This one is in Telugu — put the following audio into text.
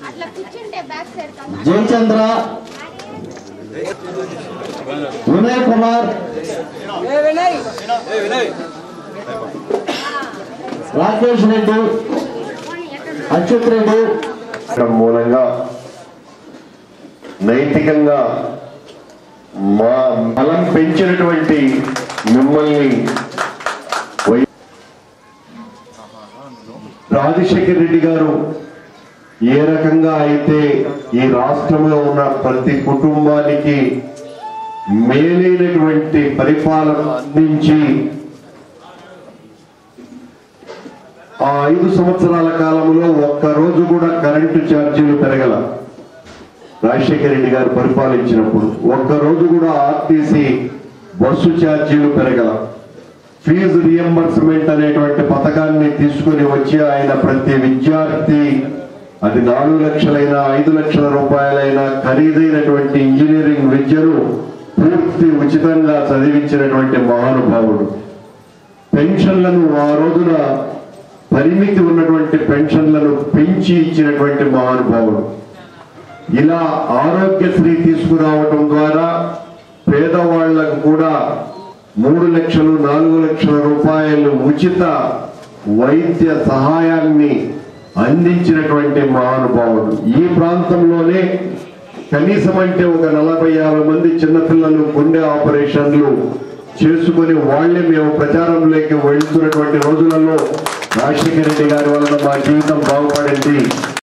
అట్లా కూర్చుంటే బ్యాక్ సైడ్ కాదు జయచంద్ర వినయ్ కుమార్ రాకేష్ రెడ్డి అచ్యుత్ రెడ్డి ఉండడం మూలంగా నైతికంగా మా బలం పెంచినటువంటి మిమ్మల్ని వై- రాజశేఖర్ రెడ్డి గారు ఏ రకంగా అయితే ఈ రాష్ట్రంలో ఉన్న ప్రతి కుటుంబానికి మేలైనటువంటి పరిపాలన అందించి ఆ ఐదు సంవత్సరాల కాలంలో ఒక్క రోజు కూడా కరెంటు ఛార్జీలు పెరగల రాజశేఖర రెడ్డి గారు పరిపాలించినప్పుడు ఒక్క రోజు కూడా ఆర్టీసీ బస్సు ఛార్జీలు పెరగల ఫీజు రియంబర్స్మెంట్ అనేటువంటి పథకాన్ని తీసుకుని వచ్చి ఆయన ప్రతి విద్యార్థి అది నాలుగు లక్షలైనా ఐదు లక్షల రూపాయలైనా ఖరీదైనటువంటి ఇంజనీరింగ్ విద్యను పూర్తి ఉచితంగా చదివించినటువంటి మహానుభావుడు పెన్షన్లను ఆ రోజున పరిమితి ఉన్నటువంటి పెన్షన్లను పెంచి ఇచ్చినటువంటి మహానుభావుడు ఇలా ఆరోగ్యశ్రీ తీసుకురావటం ద్వారా పేదవాళ్లకు కూడా మూడు లక్షలు నాలుగు లక్షల రూపాయలు ఉచిత వైద్య సహాయాన్ని అందించినటువంటి మహానుభావుడు ఈ ప్రాంతంలోనే కనీసం అంటే ఒక నలభై యాభై మంది చిన్నపిల్లలు గుండె ఆపరేషన్లు చేసుకుని వాళ్ళే మేము ప్రచారంలోకి వెళ్తున్నటువంటి రోజులలో రాజశేఖర రెడ్డి గారి వలన మా జీవితం బాగుపడింది